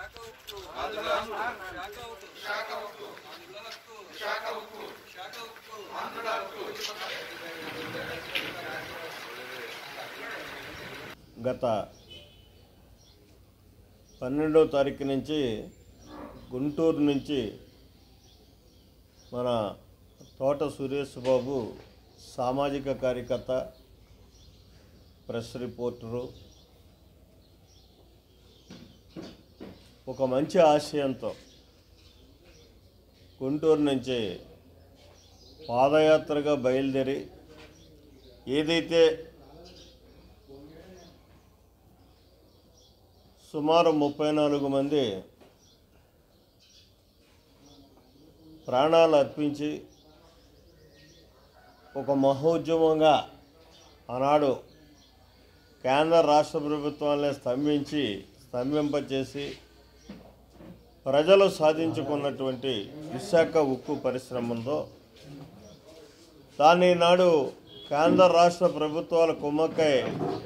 గత పన్నెండవ తారీఖు నుంచి గుంటూరు నుంచి మన తోట సురేష్ బాబు సామాజిక కార్యకర్త ప్రెస్ రిపోర్టరు ఒక మంచి ఆశయంతో గుంటూరు నుంచి పాదయాత్రగా బయలుదేరి ఏదైతే సుమారు ముప్పై నాలుగు మంది ప్రాణాలు అర్పించి ఒక మహోద్యమంగా ఆనాడు కేంద్ర రాష్ట్ర ప్రభుత్వాలనే స్తంభించి స్తంభింపచేసి ప్రజలు సాధించుకున్నటువంటి విశాఖ ఉక్కు పరిశ్రమ ఉందో దాన్ని నాడు కేంద్ర రాష్ట్ర ప్రభుత్వాల కుమ్మక్కై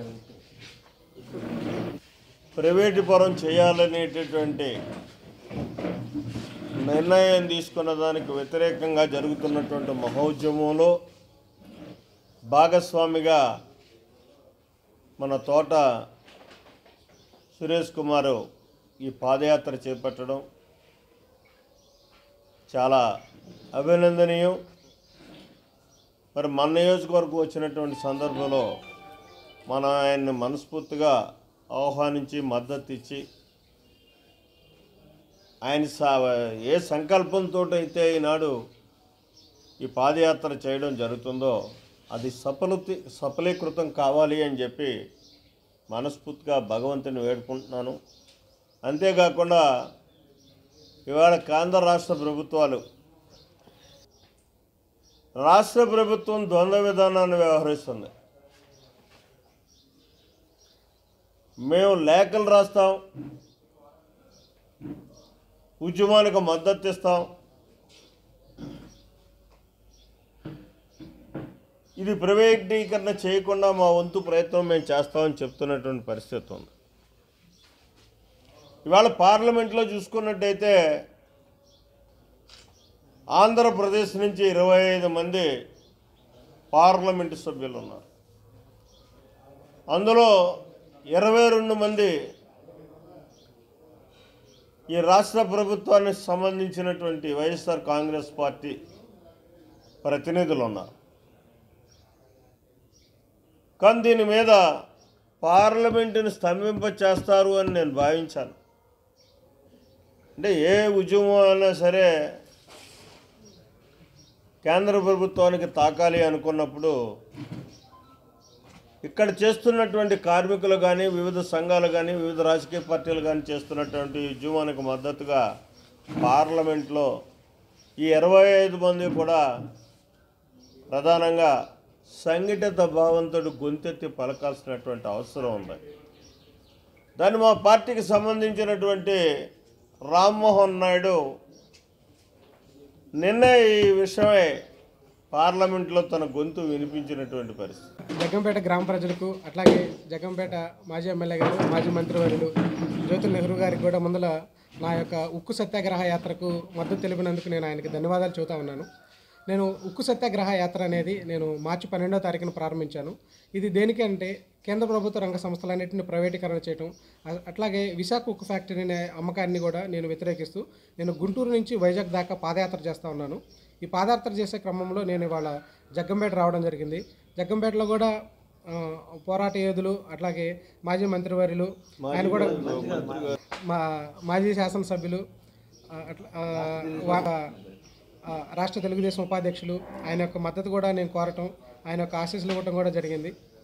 ప్రైవేటు పరం చేయాలనేటటువంటి నిర్ణయం తీసుకున్న దానికి వ్యతిరేకంగా జరుగుతున్నటువంటి మహోద్యమంలో భాగస్వామిగా మన తోట సురేష్ కుమారు ఈ పాదయాత్ర చేపట్టడం చాలా అభినందనీయం మరి మన నియోజకవర్గం వచ్చినటువంటి సందర్భంలో మనం ఆయన్ని మనస్ఫూర్తిగా ఆహ్వానించి మద్దతు ఇచ్చి ఆయన సా ఏ సంకల్పంతో అయితే ఈనాడు ఈ పాదయాత్ర చేయడం జరుగుతుందో అది సఫలతి సఫలీకృతం కావాలి అని చెప్పి మనస్ఫూర్తిగా భగవంతుని వేడుకుంటున్నాను అంతేకాకుండా ఇవాళ కేంద్ర రాష్ట్ర ప్రభుత్వాలు రాష్ట్ర ప్రభుత్వం ద్వంద్వ విధానాన్ని వ్యవహరిస్తుంది మేము లేఖలు రాస్తాం ఉద్యమానికి మద్దతు ఇస్తాం ఇది ప్రైవేటీకరణ చేయకుండా మా వంతు ప్రయత్నం మేము చేస్తామని చెప్తున్నటువంటి పరిస్థితి ఉంది ఇవాళ పార్లమెంట్లో చూసుకున్నట్టయితే ఆంధ్రప్రదేశ్ నుంచి ఇరవై ఐదు మంది పార్లమెంటు సభ్యులు ఉన్నారు అందులో ఇరవై రెండు మంది ఈ రాష్ట్ర ప్రభుత్వానికి సంబంధించినటువంటి వైఎస్ఆర్ కాంగ్రెస్ పార్టీ ప్రతినిధులు ఉన్నారు కానీ దీని మీద పార్లమెంటుని స్తంభింప చేస్తారు అని నేను భావించాను అంటే ఏ ఉద్యమం అయినా సరే కేంద్ర ప్రభుత్వానికి తాకాలి అనుకున్నప్పుడు ఇక్కడ చేస్తున్నటువంటి కార్మికులు కానీ వివిధ సంఘాలు కానీ వివిధ రాజకీయ పార్టీలు కానీ చేస్తున్నటువంటి ఉద్యమానికి మద్దతుగా పార్లమెంట్లో ఈ ఇరవై ఐదు మంది కూడా ప్రధానంగా సంఘటిత భావంతో గొంతెత్తి పలకాల్సినటువంటి అవసరం ఉంది దాన్ని మా పార్టీకి సంబంధించినటువంటి రామ్మోహన్ నాయుడు నిన్న ఈ విషయమై పార్లమెంట్లో తన గొంతు వినిపించినటువంటి పరిస్థితి జగ్గంపేట గ్రామ ప్రజలకు అట్లాగే జగ్గంపేట మాజీ ఎమ్మెల్యే గారు మాజీ మంత్రివర్యులు జ్యోతి నెహ్రూ గారికి కూడా ముందల నా యొక్క ఉక్కు సత్యాగ్రహ యాత్రకు మద్దతు తెలిపినందుకు నేను ఆయనకి ధన్యవాదాలు చెబుతా ఉన్నాను నేను ఉక్కు సత్యాగ్రహ యాత్ర అనేది నేను మార్చి పన్నెండో తారీఖున ప్రారంభించాను ఇది దేనికి అంటే కేంద్ర ప్రభుత్వ రంగ సంస్థలన్నింటిని ప్రైవేటీకరణ చేయటం అ- అట్లాగే విశాఖ ఉక్కు ఫ్యాక్టరీని అమ్మకాన్ని కూడా నేను వ్యతిరేకిస్తూ నేను గుంటూరు నుంచి వైజాగ్ దాకా పాదయాత్ర చేస్తూ ఉన్నాను ఈ పాదయాత్ర చేసే క్రమంలో నేను ఇవాళ జగ్గంపేట రావడం జరిగింది జగ్గంపేటలో కూడా ఆ, పోరాట యోధులు అట్లాగే మాజీ మంత్రివర్యులు ఆయన కూడా మా మాజీ శాసనసభ్యులు ఆ, అట్లా ఆ, వా- ఆ, రాష్ట్ర తెలుగుదేశం ఉపాధ్యక్షులు ఆయన యొక్క మద్దతు కూడా నేను కోరటం ఆయన యొక్క ఆశీస్సులు ఇవ్వటం కూడా జరిగింది